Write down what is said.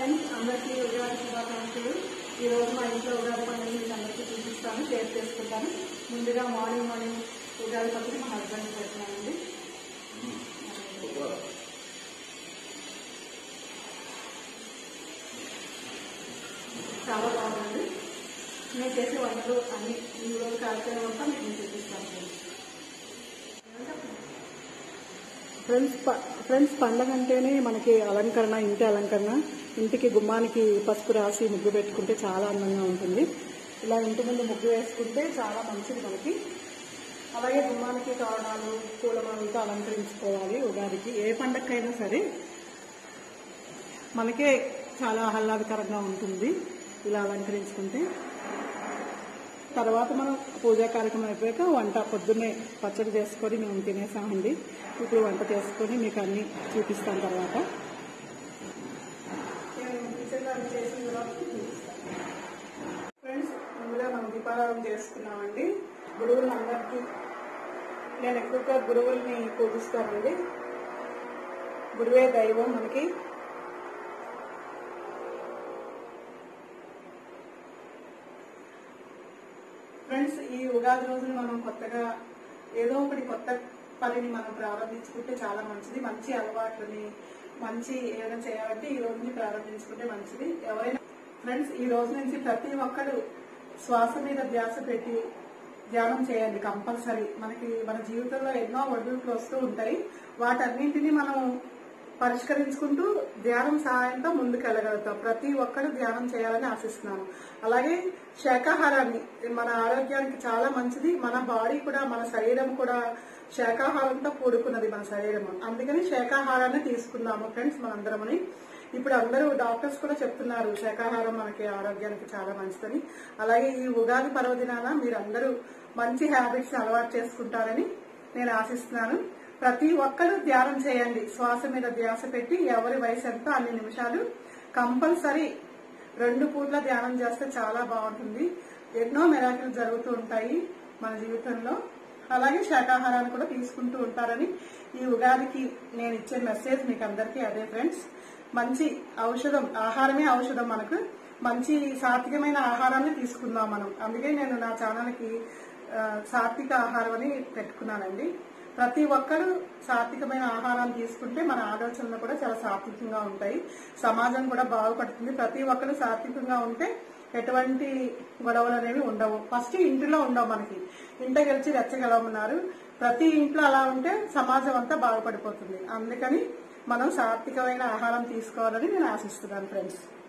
friends అందరికీ ఉగాది శుభాకాంక్షలు ఈ రోజు మా ఇంట్లో ఉగాది పండుగ మీకు అందరికీ చూపిస్తాను షేర్ చేసుకుంటాను ముందుగా మార్నింగ్ మార్నింగ్ ఉగాది పచ్చడి మా హస్బెండ్ పెడుతున్నానండి చాలా బాగుంది నేను చేసే వంటలు అన్ని ఈ రోజు కాల్చిన వంట మీకు నేను చూపిస్తాను ఫ్రెండ్స్ ఫ్రెండ్స్ పండగ అంటేనే మనకి అలంకరణ ఇంటి అలంకరణ ఇంటికి గుమ్మానికి పసుపు రాసి ముగ్గు పెట్టుకుంటే చాలా అందంగా ఉంటుంది ఇలా ఇంటి ముందు ముగ్గు వేసుకుంటే చాలా మంచిది మనకి అలాగే గుమ్మానికి తోరణాలు పూలమాలతో అలంకరించుకోవాలి ఉగాదికి ఏ పండగకైనా సరే మనకే చాలా ఆహ్లాదకరంగా ఉంటుంది ఇలా అలంకరించుకుంటే తర్వాత మనం పూజా కార్యక్రమం అయిపోయాక వంట పొద్దున్నే పచ్చడి చేసుకొని మేము తినేసామండి ఇప్పుడు వంట చేసుకొని మీకు అన్ని చూపిస్తాం తర్వాత ఫ్రెండ్స్ ముందుగా మనం దీపారాధన చేసుకున్నామండి గురువులందరికీ నేను ఎక్కువగా గురువుల్ని పూజిస్తానండి గురువే దైవం మనకి ఫ్రెండ్స్ ఈ ఉగాది రోజున మనం కొత్తగా ఏదో ఒకటి కొత్త పనిని మనం ప్రారంభించుకుంటే చాలా మంచిది మంచి అలవాట్లని మంచి ఏదైనా చేయాలంటే ఈ రోజుని ప్రారంభించుకుంటే మంచిది ఎవరైనా ఫ్రెండ్స్ ఈ రోజు నుంచి ప్రతి ఒక్కరు శ్వాస మీద ధ్యాస పెట్టి ధ్యానం చేయండి కంపల్సరీ మనకి మన జీవితంలో ఎన్నో ఒడిదుడుకులు వస్తూ ఉంటాయి వాటన్నింటినీ మనం పరిష్కరించుకుంటూ ధ్యానం సహాయంతో ముందుకెళ్ళగలుగుతాం ప్రతి ఒక్కరు ధ్యానం చేయాలని ఆశిస్తున్నాను అలాగే శాకాహారాన్ని మన ఆరోగ్యానికి చాలా మంచిది మన బాడీ కూడా మన శరీరం కూడా శాకాహారంతో కూడుకున్నది మన శరీరం అందుకని శాకాహారాన్ని తీసుకుందాము ఫ్రెండ్స్ మనందరమని ఇప్పుడు అందరూ డాక్టర్స్ కూడా చెప్తున్నారు శాకాహారం మనకి ఆరోగ్యానికి చాలా మంచిదని అలాగే ఈ ఉగాది పర్వదినాన మీరందరూ మంచి హ్యాబిట్స్ అలవాటు చేసుకుంటారని నేను ఆశిస్తున్నాను ప్రతి ఒక్కరూ ధ్యానం చేయండి శ్వాస మీద ధ్యాస పెట్టి ఎవరి వయసు ఎంతో అన్ని నిమిషాలు కంపల్సరీ రెండు పూట్ల ధ్యానం చేస్తే చాలా బాగుంటుంది ఎన్నో మెరాకిల్ జరుగుతూ ఉంటాయి మన జీవితంలో అలాగే శాకాహారాన్ని కూడా తీసుకుంటూ ఉంటారని ఈ ఉగాదికి నేను ఇచ్చే మెసేజ్ మీకు అందరికీ అదే ఫ్రెండ్స్ మంచి ఔషధం ఆహారమే ఔషధం మనకు మంచి సాత్వికమైన ఆహారాన్ని తీసుకుందాం మనం అందుకే నేను నా ఛానల్కి ఆ, సాత్విక ఆహారం అని పెట్టుకున్నానండి ప్రతి ఒక్కరూ సాత్వికమైన ఆహారాన్ని తీసుకుంటే మన ఆలోచనలు కూడా చాలా సాత్వికంగా ఉంటాయి సమాజం కూడా బాగుపడుతుంది ప్రతి ఒక్కరు సాత్వికంగా ఉంటే ఎటువంటి గొడవలు అనేవి ఉండవు ఫస్ట్ ఇంటిలో ఉండవు మనకి ఇంట గెలిచి రెచ్చగలమన్నారు ప్రతి ఇంట్లో అలా ఉంటే సమాజం అంతా బాగుపడిపోతుంది అందుకని మనం సాత్వికమైన ఆహారం తీసుకోవాలని నేను ఆశిస్తున్నాను ఫ్రెండ్స్